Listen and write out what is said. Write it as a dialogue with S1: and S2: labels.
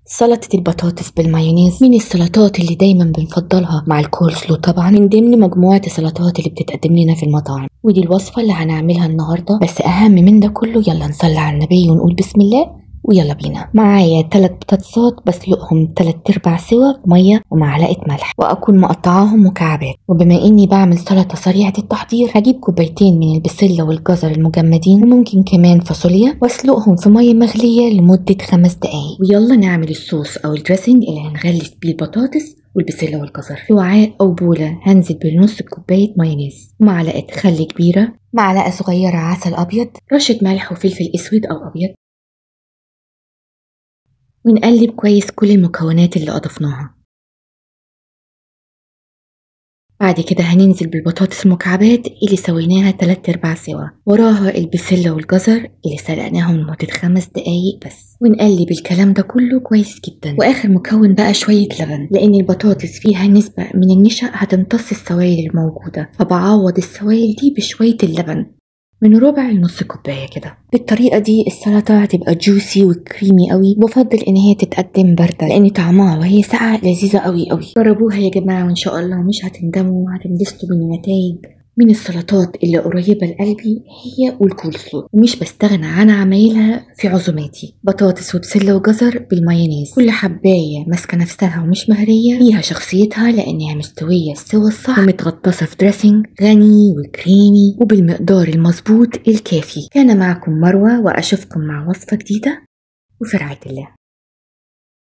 S1: سلطة البطاطس بالمايونيز من السلطات اللي دايما بنفضلها مع الكول سلو طبعا من ضمن مجموعة السلطات اللي بتتقدم لنا في المطاعم ودي الوصفة اللي هنعملها النهاردة بس أهم من ده كله يلا نصلي على النبي ونقول بسم الله ويلا بينا معايا تلات بطاطسات بسلقهم تلات ارباع سوا بمية ومعلقة ملح واكون مقطعاهم مكعبات وبما اني بعمل سلطة سريعة التحضير هجيب كوبايتين من البسلة والجزر المجمدين وممكن كمان فاصوليا واسلقهم في مية مغلية لمدة خمس دقايق ويلا نعمل الصوص او الدريسنج اللي هنغلف بيه البطاطس والبسلة والجزر في وعاء أو بولة هنزل بنص كوباية مايونيز ومعلقة خل كبيرة معلقة صغيرة عسل أبيض رشة ملح وفلفل أسود أو أبيض ونقلب كويس كل المكونات اللي أضفناها بعد كده هننزل بالبطاطس المكعبات اللي سويناها تلات ارباع سوا وراها البسلة والجزر اللي سلقناهم لمدة خمس دقايق بس ونقلب الكلام ده كله كويس جدا واخر مكون بقى شوية لبن لان البطاطس فيها نسبة من النشا هتمتص السوائل الموجودة فبعوض السوائل دي بشوية اللبن من ربع لنص كوباية كده بالطريقة دي السلطة هتبقى جوسي وكريمي قوي بفضل ان هي تتقدم باردة لان طعمها وهي ساقعة لذيذة قوي قوي جربوها يا جماعة وان شاء الله مش هتندموا وهتنبسطوا من النتائج من السلطات اللي قريبة لقلبي هي والكولسلو ومش بستغنى عن عمايلها في عزوماتي بطاطس وبسلة وجزر بالمايونيز كل حباية ماسكة نفسها ومش مهرية فيها شخصيتها لأنها مستوية السوا الصح ومتغطسة في دريسنج غني وكريمي وبالمقدار المظبوط الكافي كان معكم مروة وأشوفكم مع وصفة جديدة وفي رعاية الله